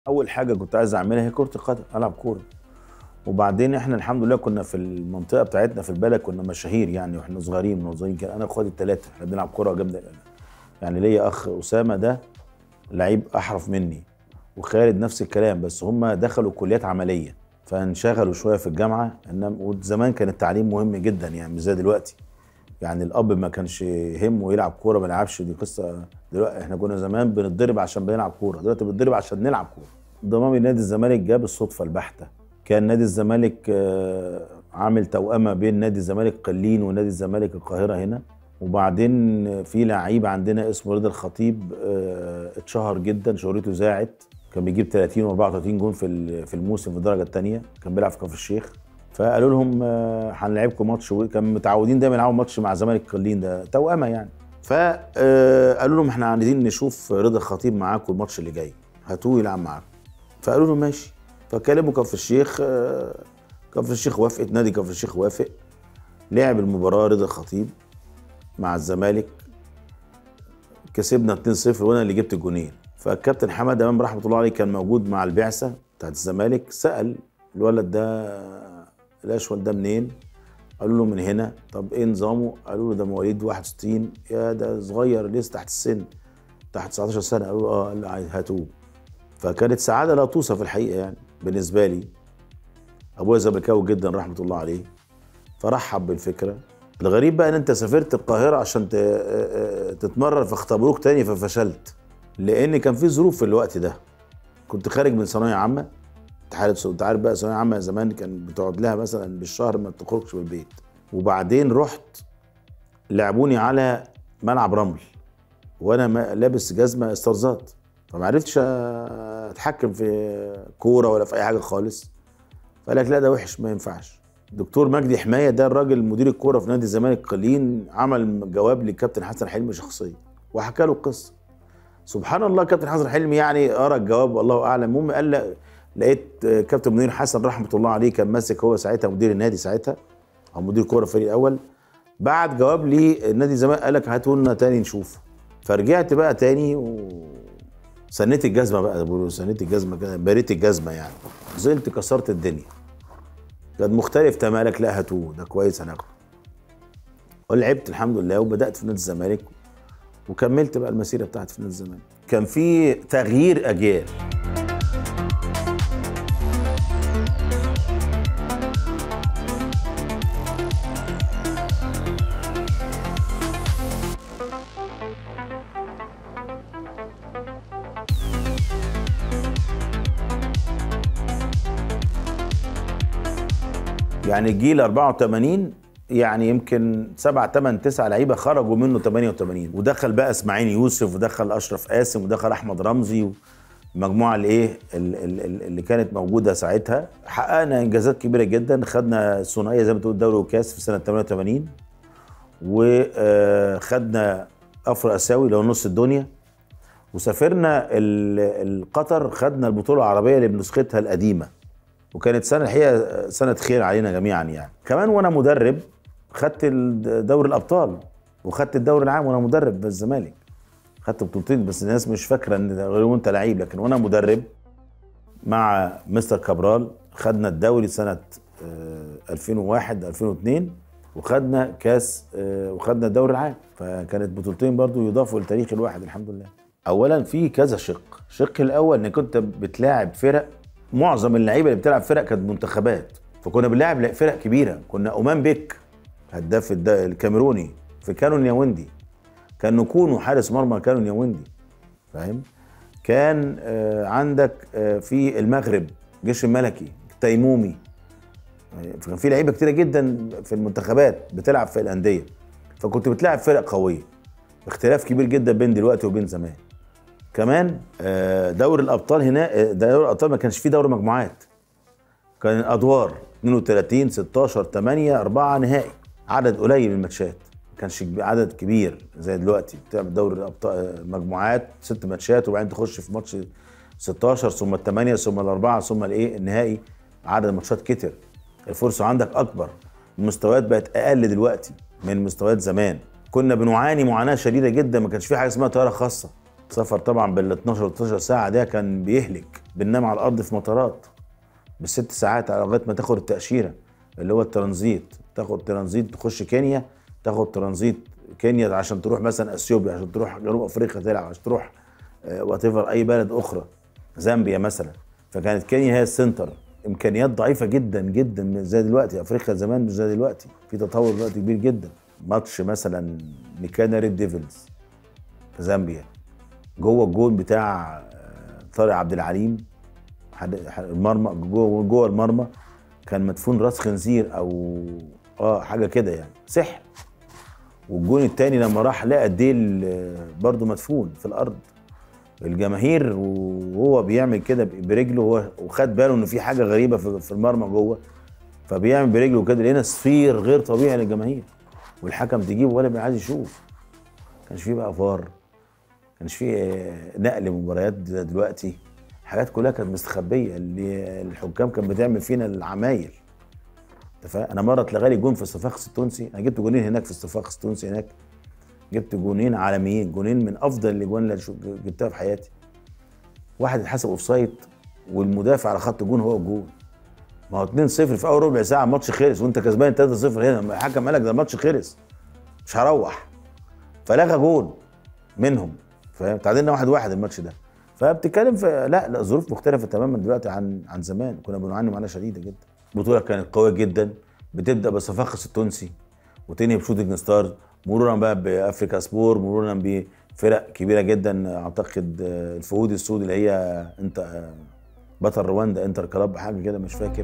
اول حاجه كنت عايز اعملها هي كره القدم العب كوره وبعدين احنا الحمد لله كنا في المنطقه بتاعتنا في البلد كنا مشاهير يعني واحنا صغيرين من صغيرين كان انا واخواتي الثلاثه احنا بنلعب كوره جامده يعني ليا اخ اسامه ده لعيب احرف مني وخالد نفس الكلام بس هم دخلوا كليات عمليه فانشغلوا شويه في الجامعه انما وزمان كان التعليم مهم جدا يعني مش زي دلوقتي يعني الاب ما كانش يهمه يلعب كوره ما يلعبش دي قصه دلوقتي احنا كنا زمان بنتضرب عشان بنلعب كوره دلوقتي بنتضرب عشان نلعب كوره ضمامي نادي الزمالك جاب الصدفه البحته كان نادي الزمالك آه، عامل توأمة بين نادي الزمالك قلين ونادي الزمالك القاهرة هنا وبعدين في لعيب عندنا اسمه رضا الخطيب آه، اتشهر جدا شهرته زاعت كان بيجيب 30 و34 جون في ال- في الموسم في الدرجه الثانيه كان بيلعب في كفر الشيخ فقالوا لهم آه، هنلعبكم ماتش كان متعودين دايما يلعبوا ماتش مع الزمالك قلين ده توأمة يعني فقالوا لهم احنا عايزين نشوف رضا الخطيب معاكم الماتش اللي جاي هاتوه يلعب معاكم فقالوا له ماشي فكلموا كفر الشيخ آه، كفر الشيخ وافقت نادي كفر الشيخ وافق لعب المباراه رضا الخطيب مع الزمالك كسبنا 2-0 وانا اللي جبت الجونين فالكابتن حمد امام رحمه الله عليه كان موجود مع البعثه بتاعت الزمالك سال الولد ده الاشول ده منين؟ قالوا له من هنا طب ايه نظامه؟ قالوا له ده مواليد 61 يا ده صغير لسه تحت السن تحت 19 سنه قالوا له اه قال له عايز- هاتوه فكانت سعاده لا توصف الحقيقه يعني بالنسبه لي ابويا زملكاوي جدا رحمه الله عليه فرحب بالفكره الغريب بقى ان انت سافرت القاهره عشان ت- آه، آه، تتمرن فاختبروك تاني ففشلت لان كان في ظروف في الوقت ده كنت خارج من ثانويه عامه اتحاد الثانوية- انت عارف بقى ثانويه عامه زمان كان بتقعد لها مثلا بالشهر ما بتخرجش من البيت وبعدين رحت لعبوني على ملعب رمل وانا ما- لابس جزمه استرزات فما عرفتش اتحكم في كوره ولا في اي حاجه خالص فقال لك لا ده وحش ما ينفعش دكتور مجدي حمايه ده الراجل مدير الكوره في نادي الزمالك قليل عمل جواب للكابتن حسن حلمي شخصيا وحكى له القصه سبحان الله كابتن حسن حلمي يعني قرا الجواب والله اعلم المهم قال لا لقيت آه، كابتن منير حسن رحمه الله عليه كان ماسك هو ساعتها مدير النادي ساعتها او مدير كوره الفريق الاول بعت جواب لنادي الزمالك قال لك هاتوا لنا تاني نشوفه فرجعت بقى تاني و سنيت الجزمه بقى بيقولوا سنيت الجزمه كده بريت الجزمه يعني نزلت كسرت الدنيا كان مختلف تماما قال لك لا هاتوه ده كويس هناخده ولعبت الحمد لله وبدات في نادي الزمالك وكملت بقى المسيره بتاعتي في نادي الزمالك كان في تغيير اجيال يعني جيل 84 يعني يمكن سبع ثمان تسع لعيبه خرجوا منه 88 ودخل بقى اسماعيل يوسف ودخل اشرف قاسم ودخل احمد رمزي المجموعه الايه ال- ال- ال- اللي كانت موجوده ساعتها حققنا انجازات كبيره جدا خدنا ثنائيه زي ما تقول دوري وكاس في سنه 88 وخدنا افرو اسيوي اللي هو نص الدنيا وسافرنا ال- القطر خدنا البطوله العربيه اللي بنسختها القديمه وكانت سنه الحقيقه سنه خير علينا جميعا يعني كمان وانا مدرب خدت ال- دوري الابطال وخدت الدوري العام وانا مدرب في الزمالك خدت بطولتين بس الناس مش فاكره ان ده غير وانت لعيب لكن وانا مدرب مع مستر كابرال خدنا الدوري سنه آه، 2001 2002 وخدنا كاس آه، وخدنا الدوري العام فكانت بطولتين برضو يضافوا لتاريخ الواحد الحمد لله اولا في كذا شق الشق الاول انك كنت بتلاعب فرق معظم اللعيبه اللي بتلعب فرق كانت منتخبات فكنا بنلاعب فرق كبيره كنا اومان بيك هداف الد- الكاميروني في كانون ياوندي كان نكون حارس مرمى كانون ياوندي فاهم كان آه، عندك آه، في المغرب جيش الملكي تيمومي كان في لعيبه كتيره جدا في المنتخبات بتلعب في الانديه فكنت بتلعب فرق قويه اختلاف كبير جدا بين دلوقتي وبين زمان كمان آه، دوري الابطال هنا آه، دوري الابطال ما كانش فيه دوري مجموعات كان الادوار 32 16 8 4 نهائي عدد قليل من الماتشات ما كانش كبي- عدد كبير زي دلوقتي بتعمل دوري الابطال مجموعات ست ماتشات وبعدين تخش في ماتش 16 ثم الثمانيه ثم الاربعه ثم الايه النهائي عدد الماتشات كتر الفرصه عندك اكبر المستويات بقت اقل دلوقتي من مستويات زمان كنا بنعاني معاناه شديده جدا ما كانش في حاجه اسمها طياره خاصه سفر طبعا بال 12 و 13 ساعه ده كان بيهلك بننام على الارض في مطارات بالست ساعات لغايه ما تاخد التاشيره اللي هو الترانزيت تاخد ترانزيت تخش كينيا تاخد ترانزيت كينيا عشان تروح مثلا اثيوبيا عشان تروح جنوب افريقيا تلعب عشان تروح وات اي بلد اخرى زامبيا مثلا فكانت كينيا هي السنتر امكانيات ضعيفه جدا جدا مش زي دلوقتي افريقيا زمان مش زي دلوقتي في تطور دلوقتي كبير جدا ماتش مثلا لكان ريد ديفلز في زامبيا جوه الجون بتاع آه، طارق عبد العليم حد- ح- المرمى جوه جوه المرمى كان مدفون راس خنزير او اه حاجه كده يعني سحر والجون التاني لما راح لقى الديل آه، برضه مدفون في الارض الجماهير وهو بيعمل كده برجله هو وخد باله ان في حاجه غريبه في في المرمى جوه فبيعمل برجله كده لقينا صفير غير طبيعي للجماهير والحكم تجيبه ولا بيبقى عايز يشوف كانش فيه بقى فار كانش فيه آه، نقل مباريات زي دلوقتي حاجات كلها كانت مستخبيه اللي الحكام كانت بتعمل فينا العمايل انت فاهم انا مره اتلغى لي جون في الصفاقس التونسي انا جبت جونين هناك في الصفاقس التونسي هناك جبت جونين عالميين جونين من افضل الاجوان اللي شو- جبتها في حياتي واحد اتحسب اوف سايد والمدافع على خط الجون هو الجون ما هو 2-0 في اول ربع ساعه الماتش خلص وانت كسبان 3-0 هنا الحكم قال لك ده الماتش خلص مش هروح فلغى جون منهم فاهم تعادلنا واحد واحد الماتش ده فبتتكلم في لا لا ظروف مختلفه تماما دلوقتي عن عن زمان كنا بنعاني معاناه شديده جدا البطوله كانت قويه جدا بتبدا بصفاقس التونسي وتنهي بشوتنج ستار مرورا بقى بافريكا سبور مرورا بفرق كبيره جدا اعتقد آه، الفهود السود اللي هي انت آه، بطل رواندا انتر كلاب حاجه كده مش فاكر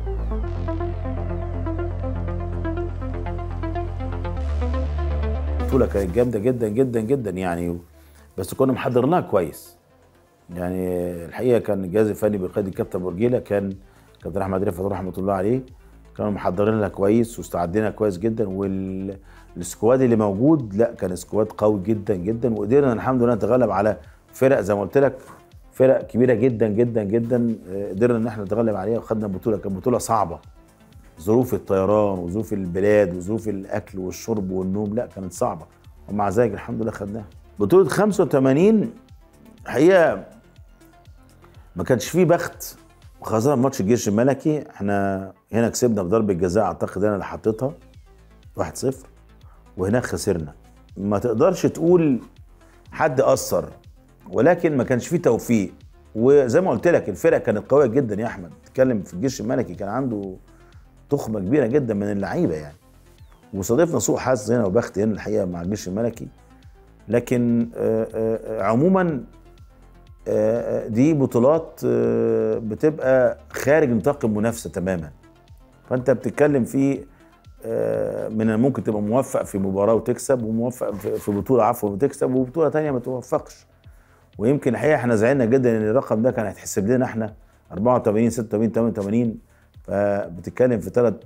البطوله كانت جامده جدا جدا جدا يعني بس كنا محضرينها كويس يعني الحقيقه كان الجهاز الفني بقياده الكابتن برجيله كان كابتن احمد رفعت رحمه الله عليه كانوا محضرين لها كويس واستعدينا كويس جدا والسكواد اللي موجود لا كان سكواد قوي جدا جدا وقدرنا الحمد لله نتغلب على فرق زي ما قلت لك فرق كبيره جدا جدا جدا آه، قدرنا ان احنا نتغلب عليها وخدنا البطوله كانت بطوله صعبه ظروف الطيران وظروف البلاد وظروف الاكل والشرب والنوم لا كانت صعبه ومع ذلك الحمد لله خدناها بطوله 85 حقيقه ما كانش فيه بخت وخاصة ماتش الجيش الملكي احنا هنا كسبنا بضربة جزاء اعتقد انا اللي حطيتها 1-0 وهناك خسرنا ما تقدرش تقول حد اثر ولكن ما كانش فيه توفيق وزي ما قلت لك الفرق كانت قويه جدا يا احمد تتكلم في الجيش الملكي كان عنده تخمه كبيره جدا من اللعيبه يعني وصادفنا سوء حظ هنا وبخت هنا الحقيقه مع الجيش الملكي لكن آه، آه، عموما آه، دي بطولات آه، بتبقى خارج نطاق المنافسه تماما فانت بتتكلم في آه، من ممكن تبقى موفق في مباراه وتكسب وموفق في في بطوله عفوا وتكسب وبطوله تانية ما توفقش ويمكن الحقيقه احنا زعلنا جدا ان الرقم ده كان هيتحسب لنا احنا 84 86 88 فبتتكلم في ثلاث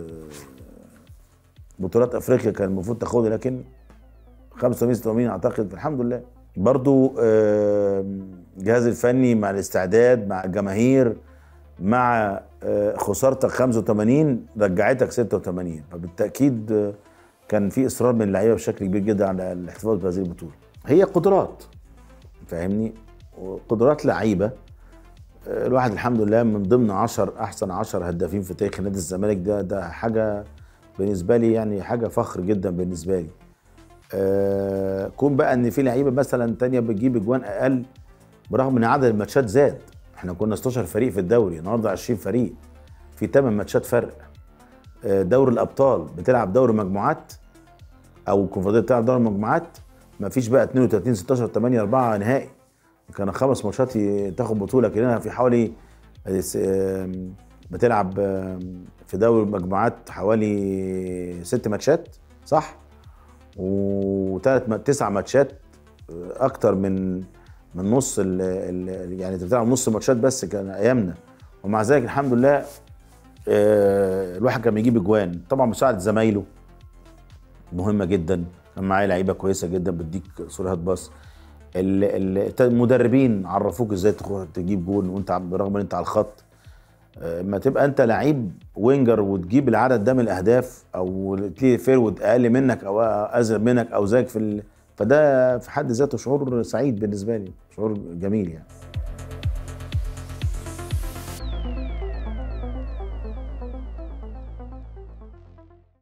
بطولات افريقيا كان المفروض تاخدها لكن 85 86 اعتقد الحمد لله برضو آه، الجهاز الفني مع الاستعداد مع الجماهير مع آه، خسارتك 85 رجعتك 86 فبالتاكيد آه، كان في اصرار من اللعيبه بشكل كبير جدا على الاحتفاظ بهذه البطوله هي قدرات فاهمني وقدرات لعيبه آه، الواحد الحمد لله من ضمن 10 احسن 10 هدافين في تاريخ نادي الزمالك ده ده حاجه بالنسبه لي يعني حاجه فخر جدا بالنسبه لي آه، كون بقى ان في لعيبه مثلا تانية بتجيب اجوان اقل برغم ان عدد الماتشات زاد احنا كنا 16 فريق في الدوري النهارده 20 فريق في 8 ماتشات فرق آه، دوري الابطال بتلعب دوري مجموعات او الكونفدراليه بتلعب دوري مجموعات ما فيش بقى 32 16 8 4 نهائي كان خمس ماتشات ي- تاخد بطوله كده في حوالي آم، بتلعب آم، في دوري المجموعات حوالي ست ماتشات صح؟ وثلاث تسع ماتشات آه، اكتر من من نص ال ال يعني انت بتلعب نص ماتشات بس كان ايامنا ومع ذلك الحمد لله آه، الواحد كان بيجيب اجوان طبعا مساعده زمايله مهمه جدا كان معايا لعيبه كويسه جدا بتديك سرعات باص ال- ال- المدربين عرفوك ازاي تخ- تجيب جون وانت عم- برغم ان انت على الخط آه، ما تبقى انت لعيب وينجر وتجيب العدد ده من الاهداف او تلاقي فيرود اقل منك او ازيد منك او زيك في ال... فده في حد ذاته شعور سعيد بالنسبه لي شعور جميل يعني